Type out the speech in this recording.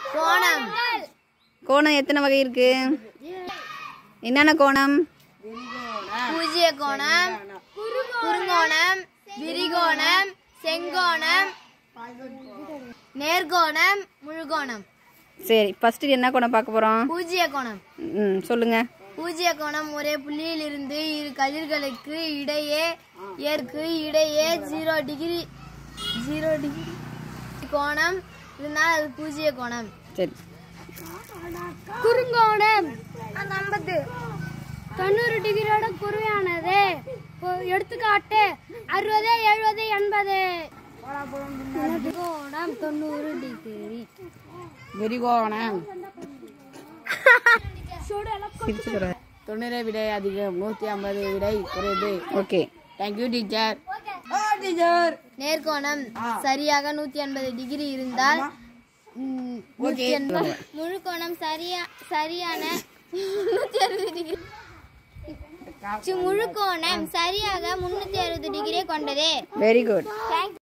கோணம் கோணம் எத்தனை வகை இருக்கு என்னென்ன கோணம் பூஜ்ய கோணம் குறுங்கோணம் விரிகோணம் செங்கோணம் நேர்கோணம் முழுகோணம் சரி ஃபர்ஸ்ட் என்ன கோணம் பார்க்க போறோம் பூஜ்ய கோணம் ம் சொல்லுங்க பூஜ்ய கோணம் ஒரே புள்ளியில் இருந்து இரு கதிர்களுக்கு இடையே ஏற்கு இடையே ஜீரோ டிகிரி ஜீரோ டிகிரி கோணம் இருந்தால் அது பூஜ்ய கோணம் சரி குறுங்கோணம் ஐம்பது தொண்ணூறு டிகிரியோட குருவானது எடுத்துக்காட்டு அறுபது எழுபது எண்பது கோணம் தொண்ணூறு டிகிரி விரிகோணம் சிரிச்சுக்கிறேன் தொண்ணூறை விட அதிகம் நூற்றி ஐம்பது விடை குறைவு ஓகே தேங்க்யூ டீச்சர் டீச்சர் நேர்கோணம் சரியாக நூத்தி எண்பது டிகிரி இருந்தால் ம், நூத்தி எண்பது முழுகோணம் சரியா சரியான நூத்தி அறுபது டிகிரி சி- முழுகோணம் சரியாக முன்னூத்தி அறுபது டிகிரி கொண்டது வெரி குட்